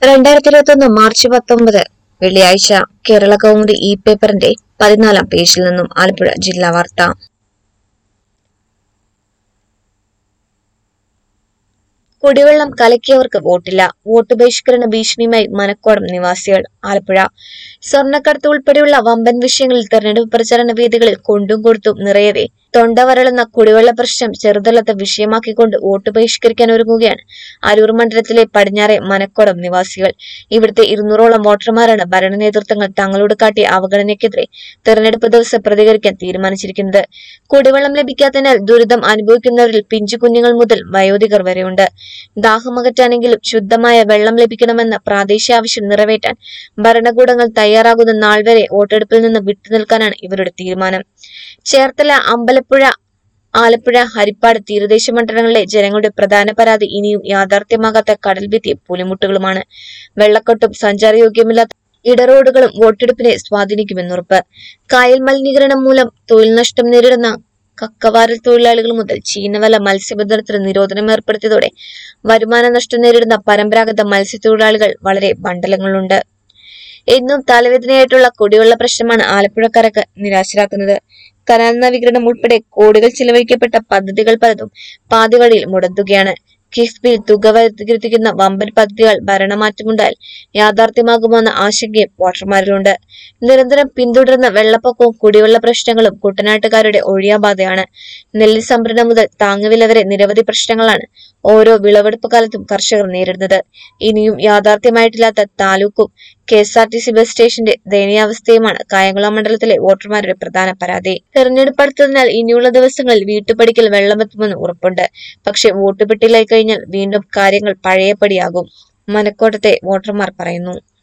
രണ്ടായിരത്തി ഇരുപത്തി ഒന്ന് മാർച്ച് പത്തൊമ്പത് വെള്ളിയാഴ്ച കേരള കൗമുദി ഇ പേപ്പറിന്റെ പതിനാലാം പേജിൽ നിന്നും ആലപ്പുഴ ജില്ലാ വാർത്ത കുടിവെള്ളം കലക്കിയവർക്ക് വോട്ടില്ല വോട്ട് ബഹിഷ്കരണ ഭീഷണിയുമായി മനക്കോടം നിവാസികൾ ആലപ്പുഴ സ്വർണ്ണക്കടത്ത് ഉൾപ്പെടെയുള്ള വമ്പൻ വിഷയങ്ങളിൽ തെരഞ്ഞെടുപ്പ് പ്രചരണ വേദികളിൽ കൊണ്ടും കൊടുത്തും നിറയവേ തൊണ്ട വരളുന്ന കുടിവെള്ള പ്രശ്നം ചെറുതല്ലാത്ത വിഷയമാക്കിക്കൊണ്ട് വോട്ട് ബഹിഷ്കരിക്കാൻ ഒരുങ്ങുകയാണ് അരൂർ മണ്ഡലത്തിലെ പടിഞ്ഞാറെ മനക്കോടം നിവാസികൾ ഇവിടുത്തെ ഇരുന്നൂറോളം വോട്ടർമാരാണ് ഭരണ നേതൃത്വങ്ങൾ തങ്ങളോട് കാട്ടിയ അവഗണനയ്ക്കെതിരെ തെരഞ്ഞെടുപ്പ് ദിവസം പ്രതികരിക്കാൻ തീരുമാനിച്ചിരിക്കുന്നത് കുടിവെള്ളം ലഭിക്കാത്തതിനാൽ ദുരിതം അനുഭവിക്കുന്നവരിൽ പിഞ്ചു കുഞ്ഞുങ്ങൾ മുതൽ വയോധികർ വരെയുണ്ട് ദാഹമകറ്റാനെങ്കിലും ശുദ്ധമായ വെള്ളം ലഭിക്കണമെന്ന പ്രാദേശിക ആവശ്യം നിറവേറ്റാൻ ഭരണകൂടങ്ങൾ തയ്യാറാകുന്ന നാൾ വരെ വോട്ടെടുപ്പിൽ നിന്ന് വിട്ടുനിൽക്കാനാണ് ഇവരുടെ തീരുമാനം ചേർത്തല അമ്പലപ്പുഴ ആലപ്പുഴ ഹരിപ്പാട് തീരദേശ മണ്ഡലങ്ങളിലെ ജനങ്ങളുടെ പ്രധാന പരാതി ഇനിയും യാഥാർത്ഥ്യമാകാത്ത കടൽഭിത്തിയും പുലിമുട്ടുകളുമാണ് വെള്ളക്കെട്ടും സഞ്ചാരയോഗ്യമില്ലാത്ത ഇടറോഡുകളും വോട്ടെടുപ്പിനെ സ്വാധീനിക്കുമെന്നുറപ്പ് കായൽ മലിനീകരണം മൂലം തൊഴിൽ നഷ്ടം നേരിടുന്ന കക്കവാരൽ തൊഴിലാളികൾ മുതൽ ചീനവല മത്സ്യബന്ധനത്തിന് നിരോധനം ഏർപ്പെടുത്തിയതോടെ വരുമാന നഷ്ടം നേരിടുന്ന പരമ്പരാഗത മത്സ്യത്തൊഴിലാളികൾ വളരെ മണ്ഡലങ്ങളുണ്ട് എന്നും തലവേദനയായിട്ടുള്ള കുടിവെള്ള പ്രശ്നമാണ് ആലപ്പുഴക്കാരക്ക് നിരാശരാക്കുന്നത് കനാൽ നവീകരണം ഉൾപ്പെടെ കോടികൾ ചിലവഴിക്കപ്പെട്ട പദ്ധതികൾ പലതും പാതിവഴിയിൽ മുടങ്ങുകയാണ് കിഫ്ബിയിൽ തുക വർദ്ധിക്കുന്ന വമ്പൻ പദ്ധതികൾ ഭരണമാറ്റമുണ്ടായാൽ യാഥാർത്ഥ്യമാകുമെന്ന ആശങ്കയും വോട്ടർമാരിലുണ്ട് നിരന്തരം പിന്തുടരുന്ന വെള്ളപ്പൊക്കവും കുടിവെള്ള പ്രശ്നങ്ങളും കുട്ടനാട്ടുകാരുടെ ഒഴിയാബാധയാണ് നെല്ല് സംഭരണം മുതൽ താങ്ങുവില വരെ നിരവധി പ്രശ്നങ്ങളാണ് ഓരോ വിളവെടുപ്പ് കാലത്തും കർഷകർ നേരിടുന്നത് ഇനിയും യാഥാർത്ഥ്യമായിട്ടില്ലാത്ത താലൂക്കും K S R T C bus സ്റ്റേഷന്റെ ദയനീയാവസ്ഥയുമാണ് കായംകുളം മണ്ഡലത്തിലെ വോട്ടർമാരുടെ പ്രധാന പരാതി തെരഞ്ഞെടുപ്പ് അടുത്തതിനാൽ ഇനിയുള്ള ദിവസങ്ങളിൽ വീട്ടുപടിക്കൽ വെള്ളമെത്തുമെന്ന് ഉറപ്പുണ്ട് പക്ഷെ വോട്ട് പെട്ടിയിലായി കഴിഞ്ഞാൽ വീണ്ടും കാര്യങ്ങൾ പഴയപടിയാകും മനക്കോട്ടത്തെ വോട്ടർമാർ പറയുന്നു